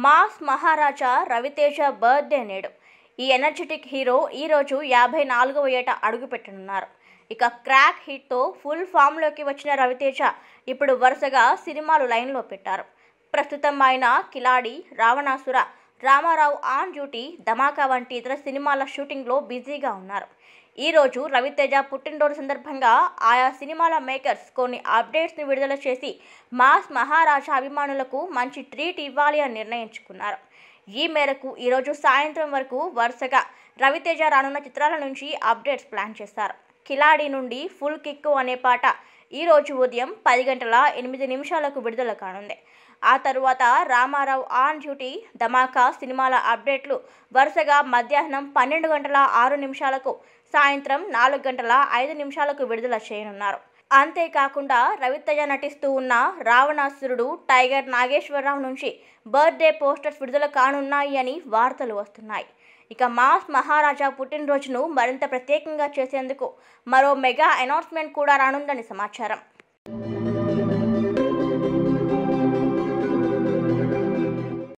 mass మహారాజా Raviteja birthday నేడు ఈ energetic hero ఈరోజు యాభై నాలుగవ ఏట అడుగుపెట్టనున్నారు ఇక క్రాక్ హిట్తో ఫుల్ ఫామ్లోకి వచ్చిన రవితేజ ఇప్పుడు వరుసగా సినిమాలు లైన్లో పెట్టారు ప్రస్తుతం ఆయన కిలాడి రావణాసుర రామారావు ఆన్ డ్యూటీ ధమాకా వంటి ఇతర సినిమాల షూటింగ్లో బిజీగా ఉన్నారు ఈరోజు రవితేజ పుట్టినరోజు సందర్భంగా ఆయా సినిమాల మేకర్స్ కొన్ని అప్డేట్స్ని విడుదల చేసి మాస్ మహారాజా అభిమానులకు మంచి ట్రీట్ ఇవ్వాలి అని నిర్ణయించుకున్నారు ఈ మేరకు ఈరోజు సాయంత్రం వరకు వరుసగా రవితేజ రానున్న చిత్రాల నుంచి అప్డేట్స్ ప్లాన్ చేశారు కిలాడి నుండి ఫుల్ కిక్కు అనే పాట ఈరోజు ఉదయం పది గంటల ఎనిమిది నిమిషాలకు విడుదల కానుంది ఆ తరువాత రామారావు ఆన్ డ్యూటీ ధమాకా సినిమాల అప్డేట్లు వరుసగా మధ్యాహ్నం పన్నెండు గంటల ఆరు నిమిషాలకు సాయంత్రం నాలుగు గంటల ఐదు నిమిషాలకు విడుదల చేయనున్నారు అంతేకాకుండా రవితేజ నటిస్తూ ఉన్న రావణాసురుడు టైగర్ నాగేశ్వరరావు నుంచి బర్త్డే పోస్టర్స్ విడుదల కానున్నాయి అని వార్తలు వస్తున్నాయి ఇక మాస్ మహారాజా పుట్టినరోజును మరింత ప్రత్యేకంగా చేసేందుకు మరో మెగా అనౌన్స్మెంట్ కూడా రానుందని సమాచారం